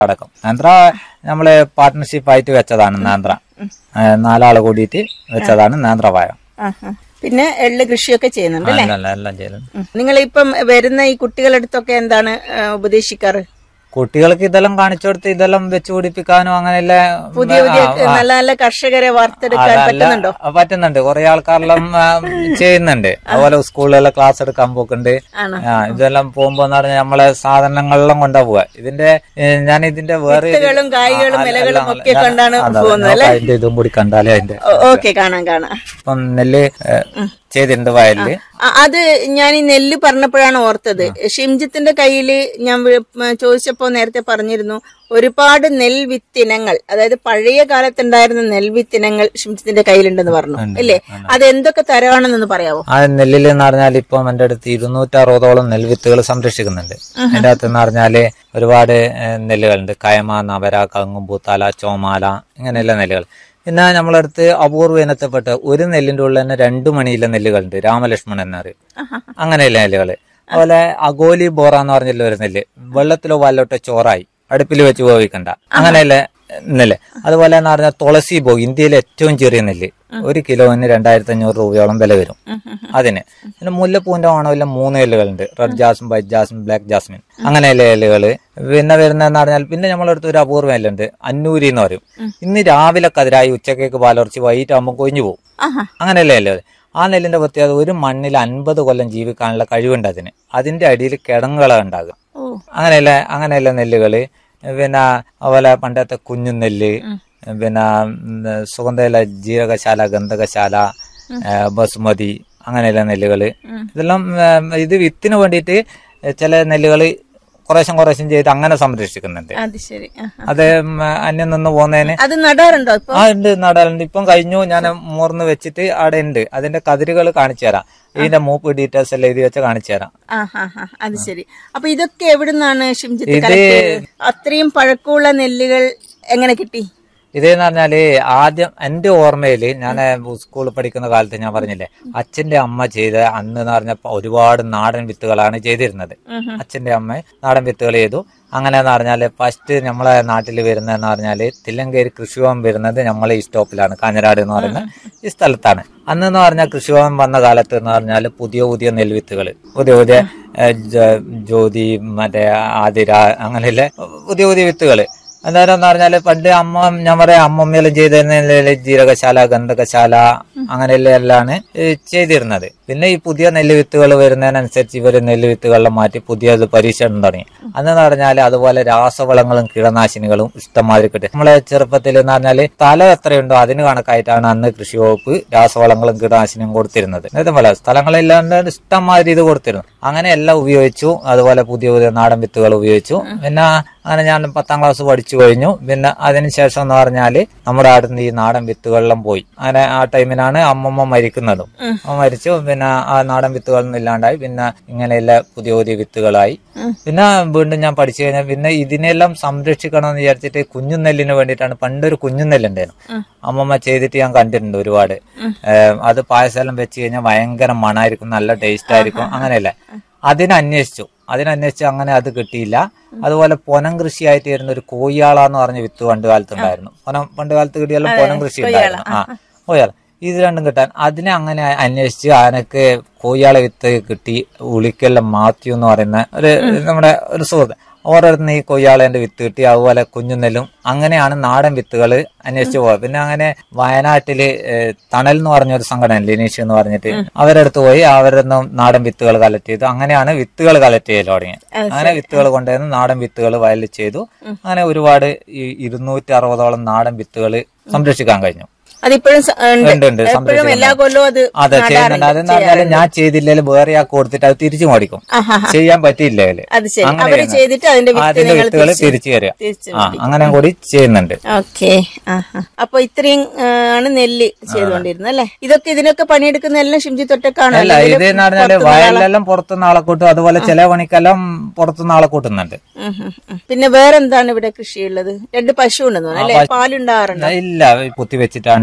അടക്കം നേന്ത്ര നമ്മള് പാർട്ട്ണർഷിപ്പ് ആയിട്ട് വെച്ചതാണ് നേന്ത്ര ഏ, നാലാള് കൂടിയിട്ട് വെച്ചതാണ് നേന്ത്രവാഴ ആഹാ. പിന്നെ എള്ള് കൃഷിയൊക്കെ ചെയ്യുന്നുണ്ട് അല്ലേ എല്ലാം എല്ലാം ചെയ്യുന്നത് നിങ്ങൾ ഇപ്പം വരുന്ന ഈ കുട്ടികളടുത്തൊക്കെ എന്താണ് ആ, ഉപദേശിക്കാറ് കുട്ടികൾക്ക് ഇതെല്ലാം കാണിച്ചു കൊടുത്ത് ഇതെല്ലാം വെച്ച് പിടിപ്പിക്കാനും അങ്ങനെയുള്ള പുതിയ പുതിയ നല്ല നല്ല കർഷകരെ വാർത്തെടുക്കാൻ പറ്റുന്നുണ്ടോ പറ്റുന്നുണ്ട് കുറെ ആൾക്കാരെല്ലാം ആ, ചെയ്യുന്നുണ്ട് അതുപോലെ സ്കൂളിലെല്ലാം ക്ലാസ് എടുക്കാൻ പോക്കുണ്ട് ആണോ? ആ ഇതെല്ലാം പോകുമ്പോ എന്ന് പറഞ്ഞാൽ നമ്മളെ സാധനങ്ങളെല്ലാം കൊണ്ടാ പോവാ ഇതിന്റെ ഏ, ഞാൻ ഇതിന്റെ വേറെ ഒരു- വിത്തുകളും കായ്കളും ആ, ഇലകളും എല്ലാം- ഒക്കെ ഞാൻ- കണ്ടാണ് അതെ, അതെ. പോകുന്നത് നമുക്ക് അതിന്റെ ഇതും കൂടി കണ്ടാലേ അതിന്റെ ഓക്കെ കാണാം കാണാം ഇപ്പം നെല്ല് ഏ, ചെയ്തിട്ടുണ്ട് വയലില് ആ, അത് ഞാൻ ഈ നെല്ല് പറഞ്ഞപ്പോഴാണ് ഓർത്തത് ഷിംജിത്തിന്റെ കയ്യില് ഞാൻ വി- ഉം, ചോദിച്ചപ്പോ നേരത്തെ പറഞ്ഞിരുന്നു ഒരുപാട് നെൽവിത്തിനങ്ങൾ അതായത് പഴയ കാലത്തുണ്ടായിരുന്ന നെൽവിത്തിനങ്ങൾ ഷിംജിത്തിന്റെ കയ്യിലുണ്ടെന്ന് പറഞ്ഞു അല്ലേ അത് എന്തൊക്കെ തരമാണെന്നൊന്ന് പറയാവോ ആ നെല്ലിൽ എന്ന് പറഞ്ഞാൽ ഇപ്പം എന്റെ അടുത്ത് ഇരുന്നൂറ്റി അറുപതോളം നെൽവിത്തുകൾ സംരക്ഷിക്കുന്നുണ്ട് അതിന്റെ അകത്ത് എന്ന് പറഞ്ഞാല് ഒരുപാട് ഏ, നെല്ലുകളുണ്ട് കയമ നവര കങ്ങുമ്പൂത്താല ചോമാല ഇങ്ങനെയുള്ള നെല്ലുകൾ പിന്നെ നമ്മളടുത്ത് അപൂർവ ഇനത്തിൽപ്പെട്ട ഒരു നെല്ലിന്റെ ഉള്ളിൽ തന്നെ രണ്ടു മണിയിലെ നെല്ലുകളുണ്ട് രാമലക്ഷ്മണൻ എന്നറിയും അങ്ങനെയുള്ള നെല്ലുകള് അതുപോലെ അഗോലി ബോറ എന്ന് പറഞ്ഞില്ല ഒരു നെല്ല് വെള്ളത്തിലോ വല്ലോട്ടോ ചോറായി അടുപ്പിൽ വെച്ച് വേവിക്കണ്ട അങ്ങനെയുള്ള നെല്ല് അതുപോലെ എന്ന് പറഞ്ഞാൽ തുളസി ബോ ഇന്ത്യയിലെ ഏറ്റവും ചെറിയ നെല്ല് ഒരു കിലോന് രണ്ടായിരത്തി അഞ്ഞൂറ് രൂപയോളം വില വരും അതിന് പിന്നെ മുല്ലപ്പൂവിന്റെ ഓണമില്ല മൂന്ന് ഇലകളുണ്ട് red jasmine white jasmine black jasmine അങ്ങനെയുള്ള ഇലകള് പിന്നെ വരുന്നതെന്ന് പറഞ്ഞാൽ പിന്നെ നമ്മളടുത്ത് ഒരു അപൂർവ ഇലുണ്ട് അന്നൂരി എന്ന് പറയും ഇന്ന് രാവിലെ കതിരായി ഉച്ചക്കേക്ക് പാലർച്ചി വൈകിട്ട് ആകുമ്പോൾ കൊഞ്ഞു പോകും ആഹാ അങ്ങനെയല്ലേ അല്ലേ അത്? ആ നെല്ലിന്റെ പ്രത്യേകത ഒരു മണ്ണിൽ അൻപത് കൊല്ലം ജീവിക്കാനുള്ള കഴിവുണ്ട് അതിന് അതിന്റെ അടിയിൽ കിടങ്ങുകള ഉണ്ടാകും ഓ അങ്ങനെയല്ല അങ്ങനെയുള്ള നെല്ലുകള് പിന്നെ അതുപോലെ പണ്ടത്തെ കുഞ്ഞു നെല്ല് പിന്നെ ഉം, സുഗന്ധയില ജീരകശാല ഗന്ധകശാല ഏ, ബസുമതി അങ്ങനെയുള്ള നെല്ലുകള് ഇതെല്ലാം ഉം, ഇത് വിത്തിന് വേണ്ടിയിട്ട് ചില നെല്ലുകള് കുറേശ്ശം കുറേശ്ശം ചെയ്ത് അങ്ങനെ സംരക്ഷിക്കുന്നുണ്ട് അത് ശരി ആഹാ. അത് ഉം, അന്യം നിന്ന് പോകുന്നതിന് അത് നടാറുണ്ടോ ഇപ്പൊ ആ ഉണ്ട് നടാറുണ്ട് ഇപ്പം കഴിഞ്ഞു ഞാൻ മൂർന്ന് വെച്ചിട്ട് അവിടെ ഉണ്ട് അതിന്റെ കതിരുകൾ കാണിച്ചു തരാം ഇതിന്റെ മൂപ്പ് ഡീറ്റെയിൽസ് എല്ലാം എഴുതി വെച്ച് കാണിച്ചു തരാം ആഹാ ഹാ അത് ശരി അപ്പൊ ഇതൊക്കെ എവിടുന്നാണ് ഷിംജിത്ത് ഇത് കളക്ട് ചെയ്തത് അത്രയും പഴക്കമുള്ള നെല്ലുകൾ എങ്ങനെ കിട്ടി ഇതെന്ന് പറഞ്ഞാല് ആദ്യം എന്റെ ഓർമ്മയില് ഞാൻ സ്കൂളിൽ പഠിക്കുന്ന കാലത്ത് ഞാൻ പറഞ്ഞില്ലേ അച്ഛന്റെ അമ്മ ചെയ്ത അന്ന് എന്ന് പറഞ്ഞപ്പോ ഒരുപാട് നാടൻ വിത്തുകളാണ് ചെയ്തിരുന്നത് അച്ഛന്റെ അമ്മ നാടൻ വിത്തുകൾ ചെയ്തു അങ്ങനെ എന്ന് പറഞ്ഞാല് ഫസ്റ്റ് നമ്മളെ നാട്ടിൽ വരുന്നതെന്ന് പറഞ്ഞാല് തില്ലങ്കേരി കൃഷിഭവൻ വരുന്നത് നമ്മളെ ഈ സ്റ്റോപ്പിലാണ് കാഞ്ഞരാട് എന്ന് പറയുന്ന ഈ സ്ഥലത്താണ് അന്ന് എന്ന് പറഞ്ഞാൽ കൃഷിഭവൻ വന്ന കാലത്ത് എന്ന് പറഞ്ഞാൽ പുതിയ പുതിയ നെൽവിത്തുകൾ പുതിയ പുതിയ ഏഹ്, ജ- ജ്യോതി മറ്റേ ആതിര അങ്ങനെയുള്ള പുതിയ പുതിയ വിത്തുകൾ അന്നേരം എന്ന് പറഞ്ഞാല് പണ്ട് അമ്മ ഞാൻ പറയാം അമ്മമ്മയെല്ലാം ചെയ്തിരുന്ന ജീരകശാല ഗന്ധകശാല അങ്ങനെയുള്ള എല്ലാമാണ് ഈ ചെയ്തിരുന്നത് പിന്നെ ഈ പുതിയ നെല്ല് വിത്തുകൾ വരുന്നതിനനുസരിച്ച് ഇവർ നെല്ല് വിത്തുകളെല്ലാം മാറ്റി പുതിയത് പരീക്ഷണം തുടങ്ങി അന്ന് പറഞ്ഞാല് അതുപോലെ രാസവളങ്ങളും കീടനാശിനികളും ഇഷ്ടംമാതിരി കിട്ടും നമ്മളെ ചെറുപ്പത്തിൽ എന്ന് പറഞ്ഞാല് സ്ഥലം എത്രയുണ്ടോ അതിന് കണക്കായിട്ടാണ് അന്ന് കൃഷി വകുപ്പ് രാസവളങ്ങളും കീടനാശിനിയും കൊടുത്തിരുന്നത് ഇതുപോലെ സ്ഥലങ്ങളെല്ലാം ഇഷ്ടംമാതിരി ഇത് കൊടുത്തിരുന്നു അങ്ങനെ എല്ലാം ഉപയോഗിച്ചു അതുപോലെ പുതിയ പുതിയ നാടൻ വിത്തുകൾ ഉപയോഗിച്ചു പിന്നെ അങ്ങനെ ഞാൻ പത്താം ക്ലാസ് പഠിച്ചു കഴിഞ്ഞു പിന്നെ അതിനുശേഷം എന്ന് പറഞ്ഞാല് നമ്മുടെ അടുത്ത് ഈ നാടൻ വിത്തുകളെല്ലാം പോയി അങ്ങനെ ആ ടൈമിനാണ് അമ്മമ്മ മരിക്കുന്നതും അമ്മ മരിച്ചു പിന്നെ ആ നാടൻ വിത്തുകളൊന്നും ഇല്ലാണ്ടായി പിന്നെ ഇങ്ങനെയുള്ള പുതിയ പുതിയ വിത്തുകളായി പിന്നെ വീണ്ടും ഞാൻ പഠിച്ചു കഴിഞ്ഞാൽ പിന്നെ ഇതിനെല്ലാം സംരക്ഷിക്കണം എന്ന് വിചാരിച്ചിട്ട് കുഞ്ഞുനെല്ലിന് വേണ്ടിയിട്ടാണ് പണ്ടൊരു കുഞ്ഞുനെല്ലുണ്ടായിരുന്നു അമ്മമ്മ ചെയ്തിട്ട് ഞാൻ കണ്ടിട്ടുണ്ട് ഒരുപാട് ഏഹ് അത് പായസമെല്ലാം വെച്ച് കഴിഞ്ഞാൽ ഭയങ്കര മണായിരിക്കും നല്ല ടേസ്റ്റ് ആയിരിക്കും അങ്ങനെയല്ലേ അതിനന്വേഷിച്ചു അതിനന്വേഷിച്ച് അങ്ങനെ അത് കിട്ടിയില്ല അതുപോലെ പൊനം കൃഷിയായിട്ട് വരുന്ന ഒരു കോയ്യാള എന്ന് പറഞ്ഞ വിത്ത് പണ്ട് കാലത്തുണ്ടായിരുന്നു പൊനം പണ്ട് കാലത്ത് കിട്ടിയാലും പൊനം കൃഷി ഉണ്ടായിരുന്നു ആ കോയ്യാള ഇത് രണ്ടും കിട്ടാൻ അതിനെ അങ്ങനെ അന്വേഷിച്ച് അതിനൊക്കെ കോയ്യാള വിത്ത് കിട്ടി ഉളിക്കെല്ലാം മാത്യു എന്ന് പറയുന്ന ഒരു നമ്മുടെ ഒരു സുഹൃത്ത് ഓരോരുത്തരും ഈ കൊയ്യാളേന്റെ വിത്ത് കിട്ടി അതുപോലെ കുഞ്ഞുനെല്ലും അങ്ങനെയാണ് നാടൻ വിത്തുകൾ അന്വേഷിച്ച് പോയത് പിന്നെ അങ്ങനെ വയനാട്ടില് ഏഹ്, തണൽ എന്ന് പറഞ്ഞ ഒരു സംഘടന ലിനീഷ് എന്ന് പറഞ്ഞിട്ട് അവരടുത്ത് പോയി അവരുടെ നാടൻ വിത്തുകൾ കളക്ട് ചെയ്തു അങ്ങനെയാണ് വിത്തുകൾ കളക്ട് ചെയ്യൽ തുടങ്ങിയത് അങ്ങനെ വിത്തുകൾ കൊണ്ടുവന്ന് നാടൻ വിത്തുകൾ വയലിൽ ചെയ്തു അങ്ങനെ ഒരുപാട് ഈ ഇരുന്നൂറ്റി അറുപതോളം നാടൻ വിത്തുകൾ സംരക്ഷിക്കാൻ കഴിഞ്ഞു അതിപ്പോഴും സ- ഉണ്ട്. ഉണ്ട്, ഉണ്ട്. എപ്പോഴും സംരക്ഷിക്കണം. എല്ലാ കൊല്ലവും അത് അതെ ചെയ്യുന്നുണ്ട് നടാറുണ്ട്, അതെന്ന് പറഞ്ഞാല് ഞാൻ ചെയ്തില്ലെങ്കിൽ വേറെ ആൾക്ക് കൊടുത്തിട്ട് അത് തിരിച്ചു മേടിക്കും ആഹാ. ചെയ്യാൻ പറ്റിയില്ല അതില് അത് ശരി അങ്ങനെ അവര് ചെയ്യുന്നത്. ചെയ്തിട്ട് അതിന്റെ വിത്ത് അതിന്റെ നിങ്ങൾ വിത്തുകൾ തിരിച്ച് തിരിച്ചു തരിക തിരിച്ച് ആ അങ്ങനെ കൂടി ചെയ്യുന്നുണ്ട് ഓക്കെ അപ്പൊ ഇത്രയും ആ, ആണ് നെല്ല് ചെയ്തുകൊണ്ടിരുന്നത് അല്ലെ ഇതൊക്കെ ഇതിനൊക്കെ പണിയെടുക്കുന്ന എല്ലാം ഷിംജി തൊട്ടക്കാണോ അല്ല അല്ലെങ്കിൽ ഇത് എന്ന് പറഞ്ഞാല് വയലിലെല്ലാം പുറത്തുനിന്ന് ആളെ കൂട്ടും അതുപോലെ ചില പണിക്കെല്ലാം പുറത്തുനിന്ന് ആളെ കൂട്ടുന്നുണ്ട് ഉം, ഉം, ഉം. പിന്നെ വേറെന്താണ് ഇവിടെ കൃഷിയുള്ളത് രണ്ട് പശു ഉണ്ടെന്ന് തോന്നുന്നു അല്ലെ പാലുണ്ടാറുണ്ട് ഇല്ല കുത്തി വെച്ചിട്ടാണ്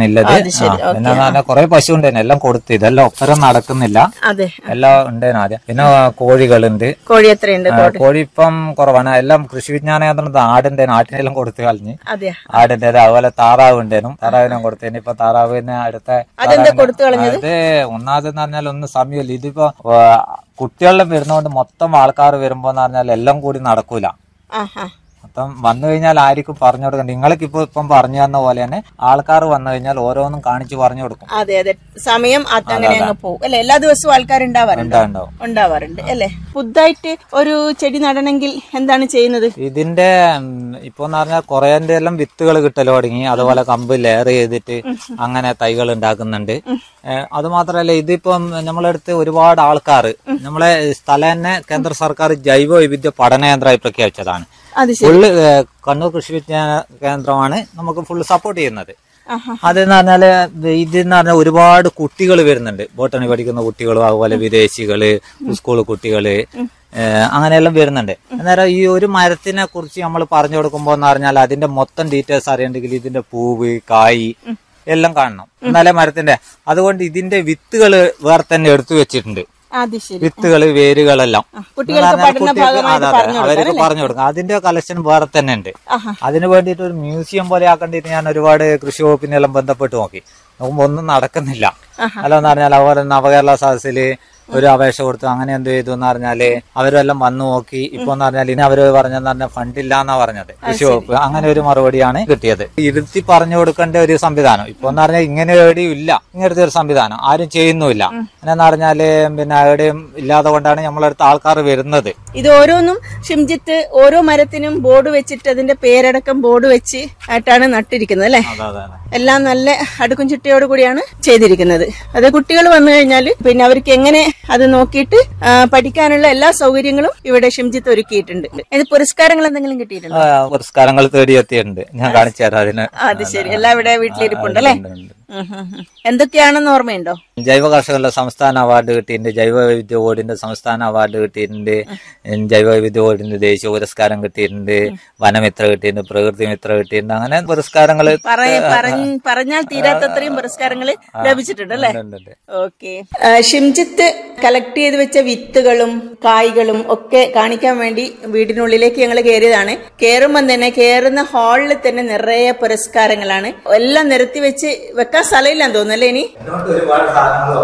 ഇല്ലത് അത് ശരി, ആ, പിന്നെ പറഞ്ഞാൽ കുറെ പശു ഉണ്ടേനു എല്ലാം കൊടുത്തു ഇതെല്ലാം ഒപ്പരം നടക്കുന്നില്ല അതെ എല്ലാം ഉണ്ടേനു ആദ്യം പിന്നെ കോഴികളുണ്ട് കോഴി എത്രയുണ്ട് ആ, കോഴി ഇപ്പം കുറവാണ് എല്ലാം കൃഷി വിജ്ഞാന കേന്ദ്രം ആടിന്റെ ആട്ടിനെല്ലാം കൊടുത്തു കളഞ്ഞ് അതെ ആടിന്റെ അതുപോലെ താറാവ് ഉണ്ടേനും താറാവിനും കൊടുത്തേന് ഇപ്പൊ താറാവിന് അടുത്ത അതെന്താ താറാവിന് കൊടുത്തു കളഞ്ഞത് അത് ഒന്നാമതെന്ന് പറഞ്ഞാൽ ഒന്നും സമയമില്ല ഇതിപ്പോ ആ, കുട്ടികളെല്ലാം വരുന്നോണ്ട് മൊത്തം ആൾക്കാർ വരുമ്പോ എന്ന് പറഞ്ഞാൽ എല്ലാം കൂടി നടക്കൂല ആഹാ മൊത്തം വന്നു കഴിഞ്ഞാൽ ആർക്കും പറഞ്ഞു കൊടുക്കണം നിങ്ങൾക്ക് ഇപ്പൊ ഇപ്പം പറഞ്ഞു തന്ന പോലെ തന്നെ ആൾക്കാർ വന്നു കഴിഞ്ഞാൽ ഓരോന്നും കാണിച്ചു പറഞ്ഞു കൊടുക്കും അതെ അതെ സമയം അത് അങ്ങനെ അങ്ങ് പോകും അല്ലെ എല്ലാ ദിവസവും ആൾക്കാരുണ്ടാവാറുണ്ട് ഉണ്ടാവും ഉണ്ടാവാറുണ്ട് അല്ലെ പുതുതായിട്ട് ഒരു ചെടി നടണമെങ്കിൽ എന്താണ് ചെയ്യുന്നത് ഇതിന്റെ ഉം, ഇപ്പൊ എന്ന് പറഞ്ഞാൽ കുറേന്റെ എല്ലാം വിത്തുകൾ കിട്ടൽ തുടങ്ങി അതുപോലെ കമ്പ് ലെയർ ചെയ്തിട്ട് അങ്ങനെ തൈകൾ ഉണ്ടാക്കുന്നുണ്ട് ഏഹ്, അത് മാത്രല്ല ഇതിപ്പം നമ്മളെടുത്ത് ഒരുപാട് ആൾക്കാർ നമ്മളെ സ്ഥലം തന്നെ കേന്ദ്ര സർക്കാർ ജൈവ വൈവിധ്യ പഠന കേന്ദ്രമായി പ്രഖ്യാപിച്ചതാണ് അത് ശരി ഫുള്ള് ഏഹ്, കണ്ണൂർ കൃഷി വിജ്ഞാന കേന്ദ്രമാണ് നമുക്ക് ഫുള്ള് സപ്പോർട്ട് ചെയ്യുന്നത് ആഹാ. അതെന്ന് പറഞ്ഞാല് ഇതെന്ന് പറഞ്ഞാൽ ഒരുപാട് കുട്ടികൾ വരുന്നുണ്ട് ബോട്ടണി പഠിക്കുന്ന കുട്ടികളും അതുപോലെ വിദേശികള് സ്കൂൾ കുട്ടികള് ഏഹ് അങ്ങനെയെല്ലാം വരുന്നുണ്ട് അന്നേരം ഈ ഒരു മരത്തിനെ കുറിച്ച് നമ്മൾ പറഞ്ഞു കൊടുക്കുമ്പോൾ എന്ന് പറഞ്ഞാൽ അതിന്റെ മൊത്തം ഡീറ്റെയിൽസ് അറിയണമെങ്കിൽ ഇതിന്റെ പൂവ് കായ് എല്ലാം കാണണം എന്നാലേ മരത്തിന്റെ അതുകൊണ്ട് ഇതിന്റെ വിത്തുകൾ വേറെ തന്നെ എടുത്തു വെച്ചിട്ടുണ്ട് അത് ശരി വിത്തുകള് വേരുകളെല്ലാം കുട്ടികൾക്ക് എന്ന് പറഞ്ഞാൽ പഠന കുട്ടികൾക്ക് ഭാഗമായിട്ട് അതെ, അതെ, പറഞ്ഞു അവർക്ക് പറഞ്ഞു കൊടുക്കാം അതിന്റെ കളക്ഷൻ വേറെ തന്നെ ഉണ്ട് ആഹാ. അതിന് വേണ്ടിയിട്ട് ഒരു മ്യൂസിയം പോലെ ആക്കേണ്ടിട്ട് ഞാൻ ഒരുപാട് കൃഷി വകുപ്പിനെല്ലാം ബന്ധപ്പെട്ട് നോക്കി നോക്കുമ്പോ ഒന്നും നടക്കുന്നില്ല അല്ലെന്ന് പറഞ്ഞാൽ അതുപോലെ നവകേരള സദസ്സില് ഒരു അപേക്ഷ കൊടുത്തു അങ്ങനെ എന്ത് ചെയ്തു എന്ന് പറഞ്ഞാല് അവരെല്ലാം വന്നു നോക്കി ഇപ്പൊ എന്ന് പറഞ്ഞാൽ ഇനി അവര് പറഞ്ഞെന്ന് പറഞ്ഞാൽ ഫണ്ടില്ല എന്നാ പറഞ്ഞത് കൃഷി വകുപ്പ് അങ്ങനെ ഒരു മറുപടിയാണ് കിട്ടിയത് ഇരുത്തി പറഞ്ഞു കൊടുക്കേണ്ട ഒരു സംവിധാനം ഇപ്പൊ എന്ന് പറഞ്ഞാൽ ഇങ്ങനെ എവിടെയും ഇല്ല ഇങ്ങനത്തെ ഒരു സംവിധാനം ആരും ചെയ്യുന്നുമില്ല എന്നു പറഞ്ഞാല് പിന്നെ എവിടെയും ഇല്ലാതെ കൊണ്ടാണ് നമ്മളടുത്ത് ആൾക്കാർ വരുന്നത് ഇത് ഓരോന്നും ഷിംജിത്ത് ഓരോ മരത്തിനും ബോർഡ് വെച്ചിട്ട് അതിന്റെ പേരടക്കം ബോർഡ് വെച്ച് ആയിട്ടാണ് നട്ടിരിക്കുന്നത് അല്ലെ അതെ അതെ അതെ എല്ലാം നല്ല അടുക്കും ചിട്ടയോട് കൂടിയാണ് ചെയ്തിരിക്കുന്നത് അത് കുട്ടികൾ വന്നു കഴിഞ്ഞാൽ പിന്നെ അവർക്ക് എങ്ങനെ അത് നോക്കിയിട്ട് ആ, പഠിക്കാനുള്ള എല്ലാ സൗകര്യങ്ങളും ഇവിടെ ഷിംജിത്ത് ഒരുക്കിയിട്ടുണ്ട് ഇത് പുരസ്കാരങ്ങൾ എന്തെങ്കിലും കിട്ടിയിട്ടുണ്ടോ ആ, പുരസ്കാരങ്ങൾ തേടിയെത്തിയിട്ടുണ്ട് ഞാൻ കാണിച്ചു തരാം അതിന് അത് ശരി എല്ലാം ഇവിടെ വീട്ടിലിരിപ്പുണ്ട് അല്ലേ ഉണ്ട്, ഉണ്ട്. ഉം, ഉം, ഉം. എന്തൊക്കെയാണെന്ന് ഓർമ്മയുണ്ടോ ജൈവ കർഷകരുടെ സംസ്ഥാന അവാർഡ് കിട്ടിയിട്ടുണ്ട് ജൈവ വൈവിധ്യ ബോർഡിന്റെ സംസ്ഥാന അവാർഡ് കിട്ടിയിട്ടുണ്ട് ഉം, ജൈവ വൈവിധ്യ ബോർഡിന്റെ ദേശീയ പുരസ്കാരം കിട്ടിയിട്ടുണ്ട് വനമിത്ര കിട്ടിയിട്ടുണ്ട് പ്രകൃതി മിത്ര കിട്ടിയിട്ടുണ്ട് അങ്ങനെ പുരസ്കാരങ്ങൾ പറയ പറഞ്ഞ് പറഞ്ഞാൽ തീരാത്തത്രയും പുരസ്കാരങ്ങൾ ലഭിച്ചിട്ടുണ്ട് അല്ലേ ഓക്കെ ഷിംജിത്ത് കളക്ട് ചെയ്ത് വെച്ച വിത്തുകളും കായ്കളും ഒക്കെ കാണിക്കാൻ വേണ്ടി വീടിനുള്ളിലേക്ക് ഞങ്ങൾ കയറിയതാണ് കയറുമ്പോൾ തന്നെ കയറുന്ന ഹാളിൽ തന്നെ നിറയെ പുരസ്കാരങ്ങളാണ് എല്ലാം നിരത്തി വെച്ച് വെക്കാൻ സ്ഥലമില്ലാന്ന് തോന്നുന്നു അല്ലേ ഇനി ഒരുപാട് സാധനങ്ങൾ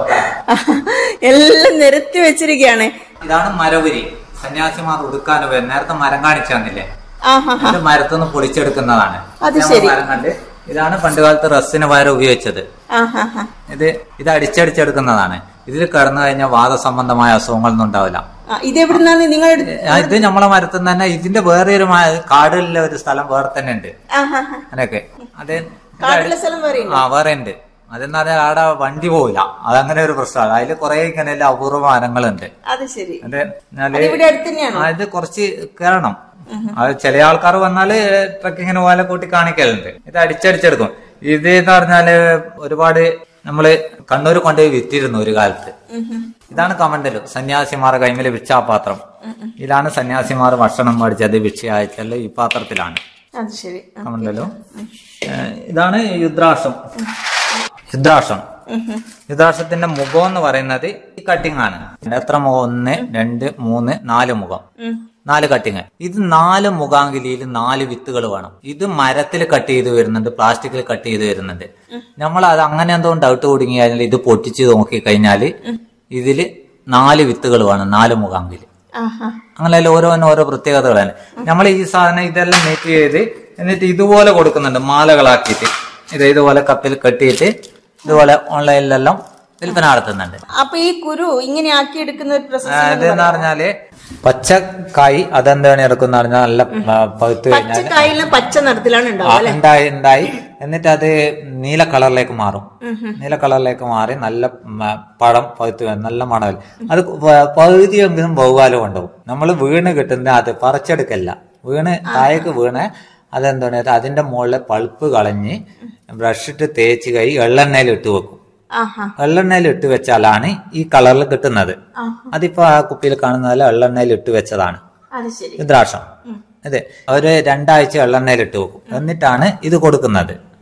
എല്ലാം നിരത്തി വെച്ചിരിക്കുകയാണ് ഇതാണ് മരവുരി സന്യാസിമാർ ഉടുക്കാനും വരും. നേരത്തെ മരം കാണിച്ചു തന്നില്ലേ ആഹാ ഇത് മരത്തുനിന്ന് പൊളിച്ചെടുക്കുന്നതാണ് അത് നമ്മൾ മരം കണ്ട് ഇതാണ് പണ്ടുകാലത്ത് റസ്സിന് പകരം ഉപയോഗിച്ചത് ആഹാ ഹാ ഇത് ഇത് അടിച്ചടിച്ചെടുക്കുന്നതാണ് ഇതിൽ കിടന്നു കഴിഞ്ഞാൽ വാദസംബന്ധമായ അസുഖങ്ങളൊന്നും ഉണ്ടാവില്ല ഇതെവിടുന്നാണ് നിങ്ങൾ എടുത്ത്- ആ, ഇത് നമ്മളെ മരത്തിൽ നിന്ന് തന്നെ ഇതിന്റെ വേറെ ഒരു മ- കാടിലെ ഒരു സ്ഥലം വേറെ തന്നെ ഉണ്ട് ആഹാ ഹാ അങ്ങനെയൊക്കെ അത് കാടുള്ള സ്ഥലം വേറെ ആ വേറെ ഉണ്ട് അതെന്ന് പറഞ്ഞാൽ അവിടെ വണ്ടി പോവില്ല അതങ്ങനെ ഒരു പ്രശ്നമാണ് അതിൽ കുറെ ഇങ്ങനെയുള്ള അപൂർവ മരങ്ങളുണ്ട് അത് ശരി അത് എന്നാല് ഇവിടെ അടുത്ത് തന്നെയാണോ ആ, ഇത് കുറച്ച് കയറണം അത് ചില ആൾക്കാർ വന്നാല് ട്രക്കിങ്ങിന് പോലെ കൂട്ടി കാണിക്കലുണ്ട് ഇത് അടിച്ചടിച്ചെടുക്കും ഇത് എന്ന് പറഞ്ഞാല് ഒരുപാട് നമ്മള് കണ്ണൂർ കൊണ്ടുപോയി വിറ്റിരുന്നു ഒരു കാലത്ത് ഇതാണ് കമണ്ടലു സന്യാസിമാരുടെ കൈമില് ഭിക്ഷാപാത്രം ഇതിലാണ് സന്യാസിമാർ ഭക്ഷണം മേടിച്ചത് ഭിക്ഷ അയച്ചത് ഈ പാത്രത്തിലാണ് അത് ശരി കമണ്ടലു ഏഹ് ഇതാണ് യുദ്രാസം യുദ്രാസം യുദ്രാസത്തിന്റെ മുഖം എന്ന് പറയുന്നത് ഈ കട്ടിംഗ് ആണ് എത്ര മുഖം ഒന്ന് രണ്ട് മൂന്ന് നാല് മുഖം നാല് കട്ടിങ് ഇത് നാല് മുഖാങ്കിലിയിൽ നാല് വിത്തുകൾ വേണം ഇത് മരത്തിൽ കട്ട് ചെയ്ത് വരുന്നുണ്ട് പ്ലാസ്റ്റിക്കിൽ കട്ട് ചെയ്ത് വരുന്നുണ്ട് നമ്മൾ അത് അങ്ങനെ എന്തോ ഡൗട്ട് കുടുങ്ങി കഴിഞ്ഞാൽ ഇത് പൊട്ടിച്ച് നോക്കി കഴിഞ്ഞാല് ഇതില് നാല് വിത്തുകൾ വേണം നാല് മുഖാങ്കില് ആഹാ അങ്ങനെ ഓരോന്നും ഓരോ പ്രത്യേകതകളാണ് നമ്മൾ ഈ സാധനം ഇതെല്ലാം മേറ്റ് ചെയ്ത് എന്നിട്ട് ഇതുപോലെ കൊടുക്കുന്നുണ്ട് മാലകളാക്കിയിട്ട് ഇത് ഇതുപോലെ കപ്പിൽ കെട്ടിയിട്ട് ഇതുപോലെ ഓൺലൈനിലെല്ലാം വിൽപ്പന നടത്തുന്നുണ്ട് അപ്പൊ ഈ കുരു ഇങ്ങനെ ആക്കി എടുക്കുന്ന ഒരു പ്രോസസ് അതെന്ന് പറഞ്ഞാല് പച്ചക്കായി അതെന്താണ് എടുക്കുന്ന പറഞ്ഞാൽ നല്ല ആ, പഴുത്ത് കഴിഞ്ഞാൽ പച്ചക്കായിലും പച്ച നിറത്തിലാണ് ആ, ഉണ്ടാവുക ഉണ്ടായി ഉണ്ടായി എന്നിട്ട് അത് നീല കളറിലേക്ക് മാറും നീല കളറിലേക്ക് മാറി നല്ല മ- പഴം പഴുത്ത് വരും നല്ല മണവിൽ അത് പ- പകുതിയെങ്കിലും ബഹുകാലം ഉണ്ടാവും നമ്മൾ വീണ് കിട്ടുന്ന അത് പറിച്ചെടുക്കല്ല വീണ് താഴേക്ക് വീണ് അതെന്താണ് അതിന്റെ മുകളിലെ പൾപ്പ് കളഞ്ഞ് ബ്രഷ് ഇട്ട് തേച്ച് കൈ എള്ളെണ്ണയിൽ ഇട്ട് വെക്കും ആഹാ എള്ളെണ്ണയിൽ ഇട്ട് വെച്ചാലാണ് ഈ കളറിൽ കിട്ടുന്നത് അതിപ്പോ ആ കുപ്പിയിൽ കാണുന്നതല്ല എള്ളെണ്ണയിൽ ഇട്ട് വെച്ചതാണ് അത് ശരി രുദ്രാക്ഷം അതെ ഒരു രണ്ടാഴ്ച എള്ളെണ്ണയിൽ ഇട്ട് വെക്കും എന്നിട്ടാണ് ഇത് കൊടുക്കുന്നത്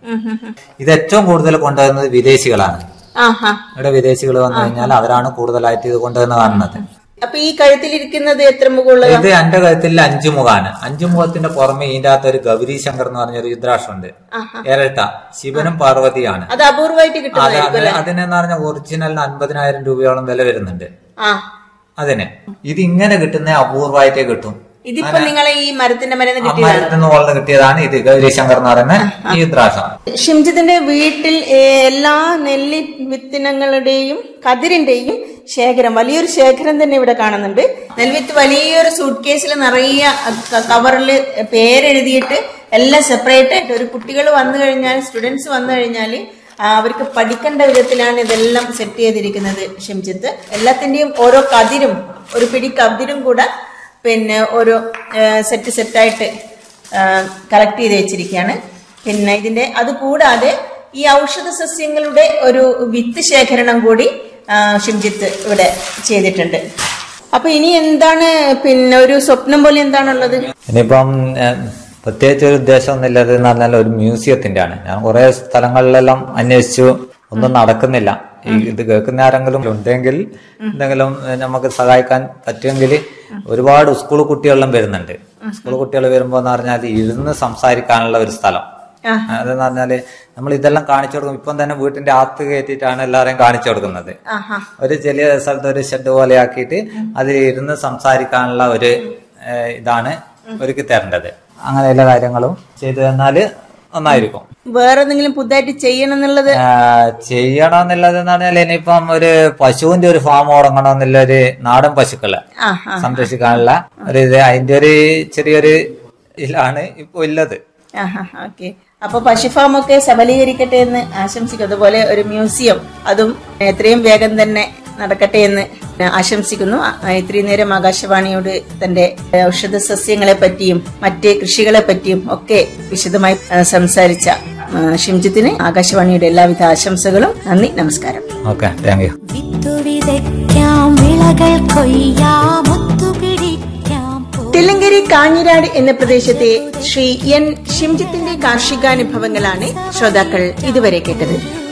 ഉം, ഉം, ഉം. ഇത് ഏറ്റവും കൂടുതൽ കൊണ്ടുവരുന്നത് വിദേശികളാണ് ആഹാ ഇവിടെ വിദേശികൾ വന്നു കഴിഞ്ഞാൽ അവരാണ് കൂടുതലായിട്ട് ഇത് കൊണ്ടുവന്ന് കാണുന്നത് അപ്പൊ ഈ കഴുത്തിലിരിക്കുന്നത് എത്ര മുഖമുള്ളത് ഇത് എന്റെ കഴുത്തിൽ അഞ്ചു മുഖാണ് അഞ്ചു മുഖത്തിന്റെ പുറമെ ഇതിന്റെ അകത്ത് ഒരു ഗൗരി ശങ്കർ എന്ന് പറഞ്ഞൊരു രുദ്രാക്ഷമുണ്ട് ഇരട്ട ശിവനും പാർവതിയാണ് അത് അപൂർവമായിട്ട് അത് കിട്ടുന്നതായിരിക്കും അത് അതിനെന്ന് പറഞ്ഞാൽ ഒറിജിനലിന് അൻപതിനായിരം രൂപയോളം വില വരുന്നുണ്ട് ആ അതിന് ഇത് ഇങ്ങനെ കിട്ടുന്ന അപൂർവമായിട്ടേ കിട്ടും ഇതിപ്പോ നിങ്ങളെ ഈ മരത്തിന്റെ മരുന്ന് ആ കിട്ടിയ മരത്തിൽ നിന്ന് വളർന്ന് കിട്ടിയതാണ് ഇത് ഗൗരി ശങ്കർ എന്ന് പറയുന്ന ഈ രുദ്രാക്ഷം ഷിംജിത്തിന്റെ വീട്ടിൽ ഏ, എല്ലാ നെല്ലി വിത്തിനങ്ങളുടെയും കതിരിന്റെയും ശേഖരം വലിയൊരു ശേഖരം തന്നെ ഇവിടെ കാണുന്നുണ്ട് നെൽവിത്ത് വലിയൊരു സൂട്ട് കേസിൽ നിറയെ കവറിൽ പേരെഴുതിയിട്ട് എല്ലാം സെപ്പറേറ്റ് ആയിട്ട് ഒരു കുട്ടികൾ വന്നു കഴിഞ്ഞാൽ സ്റ്റുഡൻസ് വന്നു കഴിഞ്ഞാൽ അവർക്ക് പഠിക്കേണ്ട വിധത്തിലാണ് ഇതെല്ലാം സെറ്റ് ചെയ്തിരിക്കുന്നത് ഷിംജിത്ത് എല്ലാത്തിന്റെയും ഓരോ കതിരും ഒരു പിടി കതിരും കൂടെ പിന്നെ ഓരോ സെറ്റ് സെറ്റായിട്ട് കളക്ട് ചെയ്ത് വെച്ചിരിക്കുകയാണ് പിന്നെ ഇതിന്റെ അത് കൂടാതെ ഈ ഔഷധ സസ്യങ്ങളുടെ ഒരു വിത്ത് ശേഖരണം കൂടി ആ, ഷിംജിത്ത് ഇവിടെ ചെയ്തിട്ടുണ്ട് അപ്പൊ ഇനി എന്താണ് പിന്നെ ഒരു സ്വപ്നം പോലെ എന്താണുള്ളത് ഇനിയിപ്പം ഏഹ്, പ്രത്യേകിച്ച് ഒരു ഉദ്ദേശം ഒന്നുമില്ല എന്ന് പറഞ്ഞാൽ ഒരു മ്യൂസിയത്തിന്റെ ആണ് ഞാൻ കുറെ സ്ഥലങ്ങളിലെല്ലാം അന്വേഷിച്ചു ഒന്നും നടക്കുന്നില്ല ഈ ഇത് കേൾക്കുന്ന ആരെങ്കിലും ഉണ്ടെങ്കിൽ എന്തെങ്കിലും ഏഹ്, നമുക്ക് സഹായിക്കാൻ പറ്റുമെങ്കിൽ ഒരുപാട് സ്കൂൾ കുട്ടികളെല്ലാം വരുന്നുണ്ട് സ്കൂൾ കുട്ടികൾ വരുമ്പോ എന്ന് പറഞ്ഞാൽ ഇരുന്ന് സംസാരിക്കാനുള്ള ഒരു സ്ഥലം ആ. അതെന്ന് പറഞ്ഞാല് നമ്മൾ ഇതെല്ലാം കാണിച്ചു കൊടുക്കും ഇപ്പം തന്നെ വീട്ടിന്റെ അകത്ത് കയറ്റിയിട്ടാണ് എല്ലാവരെയും കാണിച്ചു കൊടുക്കുന്നത് ആഹാ ഒരു ചെറിയ സ്ഥലത്ത് ഒരു ഷെഡ് പോലെ ആക്കിയിട്ട് അതിൽ ഇരുന്ന് സംസാരിക്കാനുള്ള ഒരു ഏഹ്, ഇതാണ് ഒരുക്കി തരേണ്ടത് അങ്ങനെ എല്ലാ കാര്യങ്ങളും ചെയ്തു തന്നാല് നന്നായിരിക്കും വേറെ എന്തെങ്കിലും പുതുതായിട്ട് ചെയ്യണം എന്നുള്ളത് ഏഹ്, ചെയ്യണമെന്നുള്ളത് എന്ന് പറഞ്ഞാൽ ഇനിയിപ്പം ഒരു പശുവിന്റെ ഒരു ഫാം തുടങ്ങണമെന്നുള്ള ഒരു നാടൻ പശുക്കളെ ആ ആ സംരക്ഷിക്കാനുള്ള ഒരു ഇത് അതിന്റെ ഒരു ചെറിയൊരു ഇതിലാണ് ഇപ്പൊ ഉള്ളത് ആഹാ ഓക്കെ അപ്പൊ പശുഫാമൊക്കെ സബലീകരിക്കട്ടെ എന്ന് ആശംസിക്കും അതുപോലെ ഒരു മ്യൂസിയം അതും എത്രയും വേഗം തന്നെ നടക്കട്ടെ എന്ന് ആശംസിക്കുന്നു ആ, ഇത്രയും നേരം ആകാശവാണിയോട് തന്റെ ഔഷധ സസ്യങ്ങളെ പറ്റിയും മറ്റ് കൃഷികളെ പറ്റിയും ഒക്കെ വിശദമായി ആ, സംസാരിച്ച ആ, ഷിംജിത്തിന് ആകാശവാണിയുടെ എല്ലാവിധ ആശംസകളും നന്ദി നമസ്കാരം ഓക്കെ താങ്ക് യു വിത്തു വിതയ്ക്കാം വിളകൾ കൊയ്യാം ഒത്തുപിടിക്കാം പോ- തില്ലങ്കേരി കാഞ്ഞിരാട് എന്ന പ്രദേശത്തെ ശ്രീ എൻ ഷിംജിത്തിന്റെ കാർഷികാനുഭവങ്ങളാണ് ശ്രോതാക്കൾ ഇതുവരെ കേട്ടത്